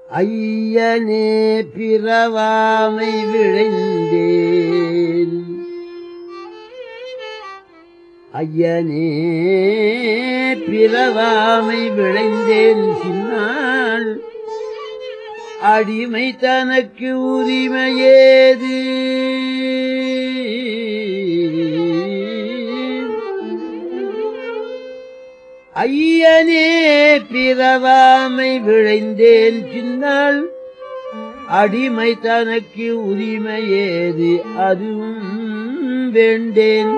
ஐயனே பிறவாமை விழைந்தேன் ஐயனே பிறவாமை விளைந்தேன் சின்னாள் அடிமை தனக்கு உரிமையேது ஐயனே பிறவாமை விழைந்தேன் பின்னால் அடிமை தனக்கு உரிமையேது அதுவும் வேண்டேன்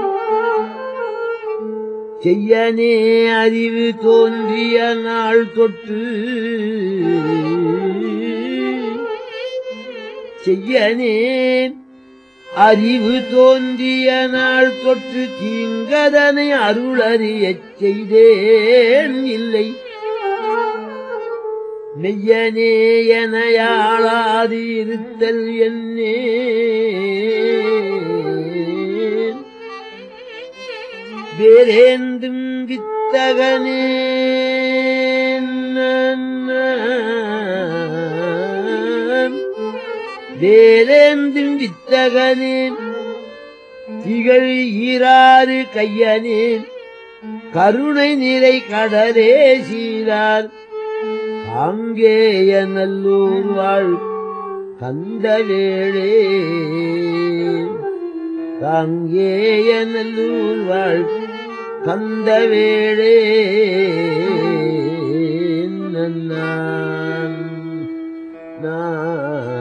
செய்யனே அறிவு தோன்றிய நாள் தொட்டு செய்யனே அறிவு தோன்றிய நாள் தொற்று தீங்கதனை அருளறியச் செய்தேன் இல்லை மெய்யனே எனையாளாது இருத்தல் என்னே வேறேந்தும் வித்தகனே வேறேந்தும் வித்தகனே திகழ் ஈராறு கையனே கருணை நிறை கடலே சீரார் அங்கேய நல்லூர் வாழ் கந்த வேளே அங்கேய நல்லூர் வாழ் கந்த வேளே நன்னான் நான்